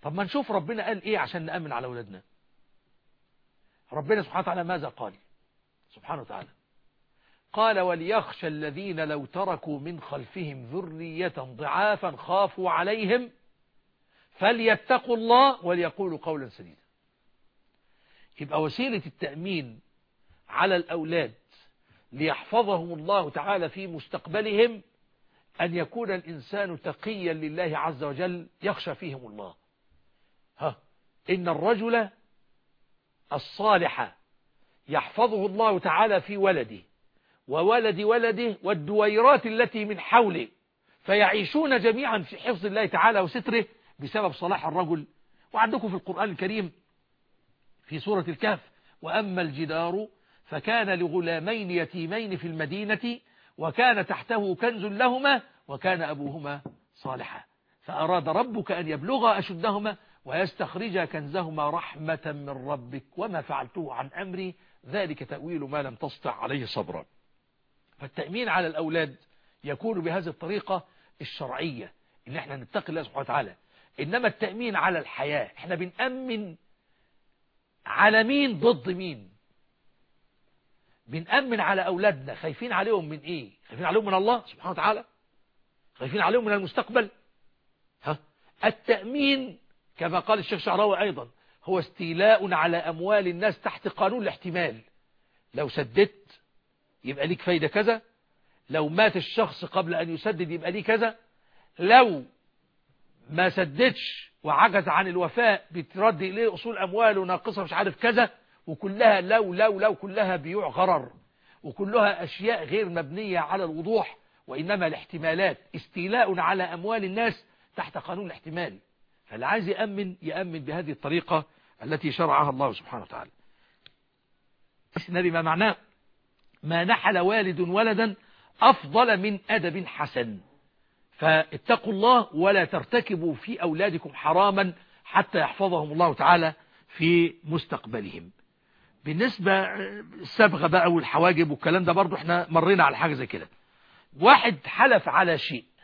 طب ما نشوف ربنا قال ايه عشان نأمن على أولادنا ربنا سبحانه وتعالى ماذا قال سبحانه وتعالى قال وليخشى الذين لو تركوا من خلفهم ذرية ضعافا خافوا عليهم فليتقوا الله وليقولوا قولا سديدا يبقى وسيلة التأمين على الأولاد ليحفظهم الله تعالى في مستقبلهم أن يكون الإنسان تقيا لله عز وجل يخشى فيهم الله ها إن الرجل الصالح يحفظه الله تعالى في ولده وولد ولده والدويرات التي من حوله فيعيشون جميعا في حفظ الله تعالى وستره بسبب صلاح الرجل وعندكم في القرآن الكريم في سورة الكهف وأما الجدار فكان لغلامين يتيمين في المدينة وكان تحته كنز لهما وكان أبوهما صالحا فأراد ربك أن يبلغ أشدهما ويستخرج كنزهما رحمة من ربك وما فعلته عن أمري ذلك تأويل ما لم تسطع عليه صبرا فالتأمين على الأولاد يكون بهذه الطريقة الشرعية إن احنا نتقي الله سبحانه وتعالى إنما التأمين على الحياة احنا بنأمن على مين ضد مين بنأمن على أولادنا خايفين عليهم من إيه خايفين عليهم من الله سبحانه وتعالى خايفين عليهم من المستقبل ها التأمين كما قال الشيخ شعراوي أيضا هو استيلاء على أموال الناس تحت قانون الاحتمال لو سددت يبقى ليك فايدة كذا لو مات الشخص قبل أن يسدد يبقى ليه كذا لو ما سددش وعجز عن الوفاء بترد إليه أصول أمواله ناقصة مش عارف كذا وكلها لو لو لو كلها بيوع غرر وكلها أشياء غير مبنية على الوضوح وإنما الاحتمالات استيلاء على أموال الناس تحت قانون الاحتمال فاللي عايز يأمن يأمن بهذه الطريقة التي شرعها الله سبحانه وتعالى النبي ما معناه ما نحل والد ولدا أفضل من أدب حسن فاتقوا الله ولا ترتكبوا في أولادكم حراما حتى يحفظهم الله تعالى في مستقبلهم بالنسبة السبغة بقى والحواجب والكلام ده برضو احنا مرينا على حاجة زي كده واحد حلف على شيء